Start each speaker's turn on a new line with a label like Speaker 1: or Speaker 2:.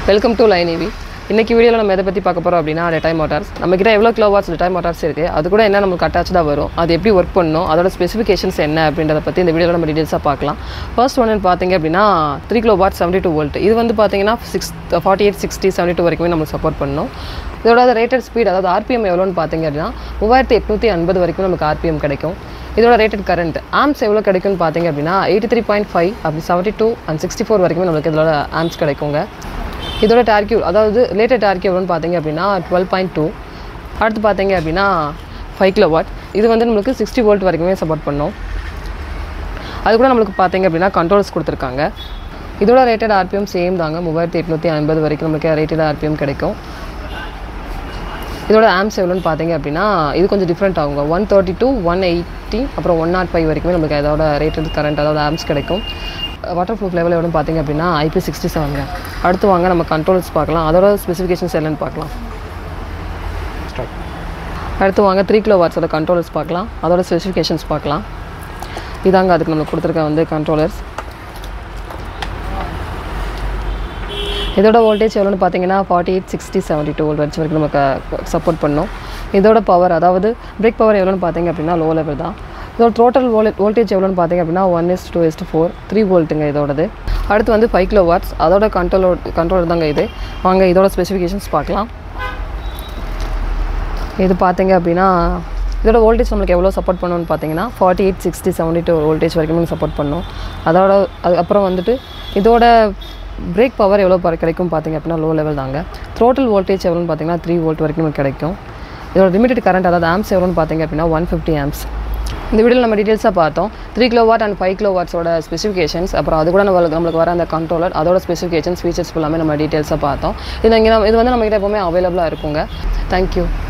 Speaker 1: welcome to line AV இன்னைக்கு வீடியோவில் நம்ம எதை பற்றி பார்க்க போகிறோம் அப்படின்னா டெட்டாய் மோட்டார்ஸ் நம்மக்கிட்ட எவ்வளோ கிலோ வாட்ஸ் டெட்டாய் மோட்டார்ஸ் இருக்குது அது கூட என்ன நமக்கு அட்டாச்சாக வரும் அது எப்படி ஒர்க் பண்ணணும் அதோட ஸ்பெசிஃபிகேஷன்ஸ் என்ன அப்படின்றத பற்றி இந்த வீடியோவில் நம்ம டீட்டெயில்ஸாக பார்க்கலாம் ஃபர்ஸ்ட் ஒன்று பார்த்தீங்க அப்படின்னா three kilo watt seventy two volt இது வந்து பார்த்தீங்கன்னா six forty eight sixty seventy two வரைக்குமே நமக்கு சப்போர்ட் பண்ணணும் இதோட ரேட்டட் ஸ்பீட் அதாவது ஆர்பிஎம் எவ்வளோன்னு பார்த்தீங்க அப்படின்னா மூவாயிரத்தி எட்நூற்றி ஐம்பது வரைக்கும் நமக்கு ஆர்பிஎம் கிடைக்கும் இதோட ரேட்டட் கரண்ட் ஆம்ஸ் எவ்வளோ கிடைக்கும்னு பார்த்தீங்க அப்படின்னா எயிட்டி த்ரீ பாயிண்ட் ஃபைவ் அப்படி seventy two and sixty four வரைக்குமே நம்மளுக்கு இதோட ஆம்ஸ் கிடைக்குங்க இதோட டார்கியூ அதாவது ரிலேட்டட் டார்கியூ எவ்வளோன்னு பார்த்தீங்க அப்படின்னா டுவெல் பாயிண்ட் டூ அடுத்து பார்த்தீங்க அப்படின்னா ஃபைவ் கிலோ வாட் இது வந்து நம்மளுக்கு சிக்ஸ்டி வோல்ட் வரைக்குமே சப்போர்ட் பண்ணும் அது கூட நம்மளுக்கு பார்த்தீங்க அப்படின்னா கண்ட்ரோல்ஸ் கொடுத்துருக்காங்க இதோட ரேட்டட் ஆர்பிஎம் சேம் தாங்க மூவாயிரத்தி எட்நூற்றி ஐம்பது வரைக்கும் நம்மளுக்கு ரேட்டட் ஆர்பிஎம் கிடைக்கும் இதோட ஆம்ஸ் எவ்வளோன்னு பார்த்தீங்க அப்படின்னா இது கொஞ்சம் டிஃப்ரெண்ட் ஆகுங்க one thirty two one eighty அப்புறம் ஒன் நாட் ஃபைவ் வரைக்குமே நமக்கு அதோட ரேட்டட் கரண்ட் அதாவது ஆம்ஸ் கிடைக்கும் வாட்டர் ப்ரூஃப் லெவல் எவ்வளோன்னு பார்த்தீங்க அப்படின்னா ஐபி சிக்ஸ்டி செவனுங்க அடுத்து வாங்க நம்ம கண்ட்ரோல்ஸ் பார்க்கலாம் அதோட ஸ்பெசிஃபிகேஷன்ஸ் என்னன்னு பார்க்கலாம் அடுத்து வாங்க த்ரீ கிலோ வாட்ஸோட கண்ட்ரோலர்ஸ் பார்க்கலாம் அதோட ஸ்பெசிஃபிகேஷன்ஸ் பார்க்கலாம் இதாங்க அதுக்கு நம்மளுக்கு கொடுத்துருக்க வந்து கண்ட்ரோலர்ஸ் இதோட வோல்டேஜ் எவ்வளோன்னு பார்த்தீங்கன்னா forty eight sixty seventy two volt வரைக்கும் நமக்கு சப்போர்ட் பண்ணும் இதோட பவர் அதாவது பிரேக் பவர் எவ்வளோன்னு பார்த்தீங்க அப்படின்னா லோ லெவல் தான் இதோட டோட்டல் வோல்ட் வோல்டேஜ் எவ்வளோன்னு பார்த்தீங்க அப்படின்னா one is two is four three வோல்ட்டுங்க இதோடது அடுத்து வந்து ஃபைவ் கிலோ வாட்ஸ் அதோட கண்ட்ரோல் கண்ட்ரோலர் தாங்க இது வாங்க இதோட ஸ்பெசிஃபிகேஷன்ஸ் பார்க்கலாம் இது பார்த்தீங்க அப்படின்னா இதோட வோல்டேஜ் நம்மளுக்கு எவ்வளோ சப்போர்ட் பண்ணணும்னு பார்த்தீங்கன்னா forty eight sixty seventy two voltage வரைக்கும் சப்போர்ட் பண்ணும் அதோட அதுக்கப்புறம் வந்துட்டு இதோட பிரேக் பவர் எவ்வளோ ப- கிடைக்கும் பார்த்தீங்க அப்படின்னா லோ லெவல் தாங்க டோட்டல் வோல்டேஜ் எவ்வளோன்னு பார்த்தீங்கன்னா த்ரீ வோல்ட் வரைக்கும் நமக்கு கிடைக்கும் இதோட லிமிட்டட் கரண்ட் அதாவது ஆம்ஸ் எவ்வளோன்னு பார்த்தீங்க அப்படின்னா ஒன் ஃபிஃப்டி ஆம்ஸ் இந்த வீடியோவில் நம்ம டீட்டெயில்ஸாக பார்த்தோம் three kilo watt and five kilo வாட்ஸோட ஸ்பெசிஃபிகேஷன்ஸ் அப்புறம் அது கூட நம்மளுக்கு நம்மளுக்கு வர அந்த கண்ட்ரோலர் அதோட ஸ்பெசிஃபிகேஷன்ஸ் ஃபீச்சர்ஸ் எல்லாமே நம்ம டீட்டெயில்ஸாக பார்த்தோம் இது இங்கே நம்ம இது வந்து நம்மகிட்ட எப்போவுமே அவைலபிளாக இருக்குங்க தேங்க்யூ